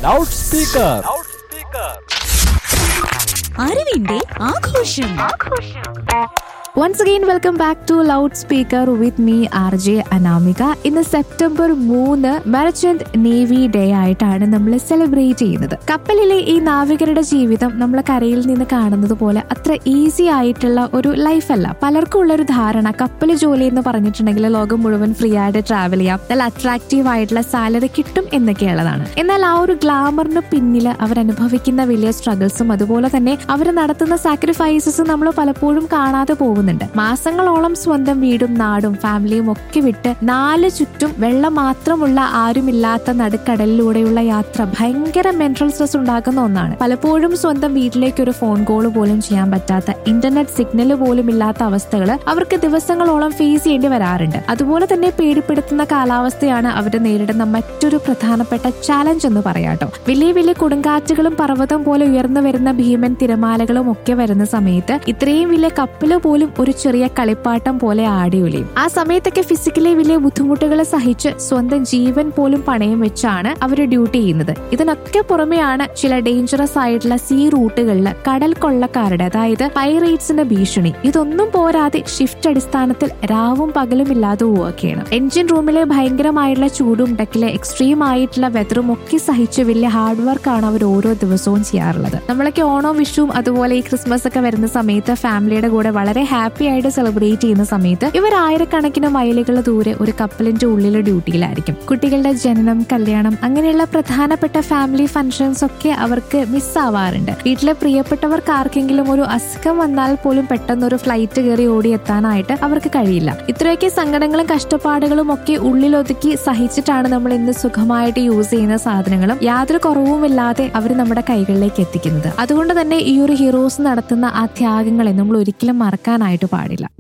loud speaker അറിവിന്റെ ആഘോഷം once again welcome back to loud speaker with me R J Anamika ഇന്ന് September മൂന്ന് merchant navy day ആയിട്ടാണ് നമ്മൾ സെലിബ്രേറ്റ് ചെയ്യുന്നത് കപ്പലിലെ ഈ നാവികരുടെ ജീവിതം നമ്മൾ കരയിൽ നിന്ന് കാണുന്നത് പോലെ അത്ര ഈസി ആയിട്ടുള്ള ഒരു ലൈഫല്ല പലർക്കും ഉള്ള ഒരു ധാരണ കപ്പൽ ജോലി എന്ന് പറഞ്ഞിട്ടുണ്ടെങ്കിൽ ലോകം മുഴുവൻ ഫ്രീ ആയിട്ട് ട്രാവൽ ചെയ്യാം നല്ല അട്രാക്റ്റീവ് ആയിട്ടുള്ള സാലറി കിട്ടും എന്നൊക്കെയുള്ളതാണ് എന്നാൽ ആ ഒരു ഗ്ലാമറിന് പിന്നിൽ അവരനുഭവിക്കുന്ന വലിയ സ്ട്രഗിൾസും അതുപോലെ തന്നെ അവർ നടത്തുന്ന സാക്രിഫൈസസും നമ്മൾ പലപ്പോഴും കാണാതെ പോകുന്നുണ്ട് മാസങ്ങളോളം സ്വന്തം വീടും നാടും ഫാമിലിയും ഒക്കെ വിട്ട് നാല് ചുറ്റും വെള്ളം മാത്രമുള്ള ആരുമില്ലാത്ത നടുക്കടലിലൂടെയുള്ള യാത്ര ഭയങ്കര മെന്റൽ സ്ട്രെസ് ഉണ്ടാക്കുന്ന ഒന്നാണ് പലപ്പോഴും സ്വന്തം വീട്ടിലേക്ക് ഒരു ഫോൺ കോൾ പോലും ചെയ്യാൻ പറ്റാത്ത ഇന്റർനെറ്റ് സിഗ്നൽ പോലും ഇല്ലാത്ത അവസ്ഥകൾ അവർക്ക് ദിവസങ്ങളോളം ഫേസ് ചെയ്യേണ്ടി വരാറുണ്ട് അതുപോലെ തന്നെ പേടിപ്പെടുത്തുന്ന കാലാവസ്ഥയാണ് അവർ നേരിടുന്ന മറ്റൊരു പ്രധാനപ്പെട്ട ചാലഞ്ച് എന്ന് പറയാട്ടോ വലിയ വലിയ കൊടുങ്കാറ്റുകളും പർവ്വതം പോലെ ഉയർന്നു വരുന്ന ഭീമൻ തിരമാലകളും ഒക്കെ വരുന്ന സമയത്ത് ഇത്രയും വലിയ കപ്പല് പോലും ഒരു ചെറിയ കളിപ്പാട്ടം പോലെ ആടിയൊലിയും ആ സമയത്തൊക്കെ ഫിസിക്കലി വലിയ ബുദ്ധിമുട്ടുകൾ സഹിച്ച് സ്വന്തം ജീവൻ പോലും പണയം വെച്ചാണ് അവർ ഡ്യൂട്ടി ചെയ്യുന്നത് ഇതിനൊക്കെ പുറമെയാണ് ചില ഡേഞ്ചറസ് ആയിട്ടുള്ള സീ റൂട്ടുകളിൽ കടൽ കൊള്ളക്കാരുടെ അതായത് പൈറേറ്റ്സിന്റെ ഭീഷണി ഇതൊന്നും പോരാതെ ഷിഫ്റ്റ് അടിസ്ഥാനത്തിൽ രാവും പകലും ഇല്ലാതെ വർക്ക് ചെയ്യണം എഞ്ചിൻ റൂമിലെ ഭയങ്കരമായിട്ടുള്ള ചൂടും ഡെക്കിലെ എക്സ്ട്രീം ആയിട്ടുള്ള വെതറും ഒക്കെ സഹിച്ച് വലിയ ഹാർഡ് വർക്കാണ് അവർ ഓരോ ദിവസവും ചെയ്യാറുള്ളത് നമ്മളൊക്കെ ഓണവും വിഷുവും അതുപോലെ ഈ ക്രിസ്മസ് ഒക്കെ വരുന്ന സമയത്ത് ഫാമിലിയുടെ കൂടെ വളരെ ഹാപ്പി ആയിട്ട് സെലിബ്രേറ്റ് ചെയ്യുന്ന സമയത്ത് ഇവർ ആയിരക്കണക്കിന് മൈലുകൾ ദൂരെ ഒരു കപ്പലിന്റെ ഉള്ളിലെ ഡ്യൂട്ടിയിലായിരിക്കും കുട്ടികളുടെ ജനനം കല്യാണം അങ്ങനെയുള്ള പ്രധാനപ്പെട്ട ഫാമിലി ഫംഗ്ഷൻസ് ഒക്കെ അവർക്ക് മിസ്സാവാറുണ്ട് വീട്ടിലെ പ്രിയപ്പെട്ടവർക്ക് ആർക്കെങ്കിലും ഒരു അസുഖം വന്നാൽ പോലും പെട്ടെന്ന് ഒരു ഫ്ലൈറ്റ് കയറി ഓടി എത്താനായിട്ട് അവർക്ക് കഴിയില്ല ഇത്രയൊക്കെ സങ്കടങ്ങളും കഷ്ടപ്പാടുകളും ഒക്കെ ഉള്ളിലൊതുക്കി സഹിച്ചിട്ടാണ് നമ്മൾ ഇന്ന് സുഖമായിട്ട് യൂസ് ചെയ്യുന്ന സാധനങ്ങളും യാതൊരു കുറവുമില്ലാതെ അവർ നമ്മുടെ കൈകളിലേക്ക് എത്തിക്കുന്നത് അതുകൊണ്ട് തന്നെ ഈ ഒരു ഹീറോസ് നടത്തുന്ന ആ ത്യാഗങ്ങളെ നമ്മൾ ഒരിക്കലും മറക്കാനായിട്ട് പാടില്ല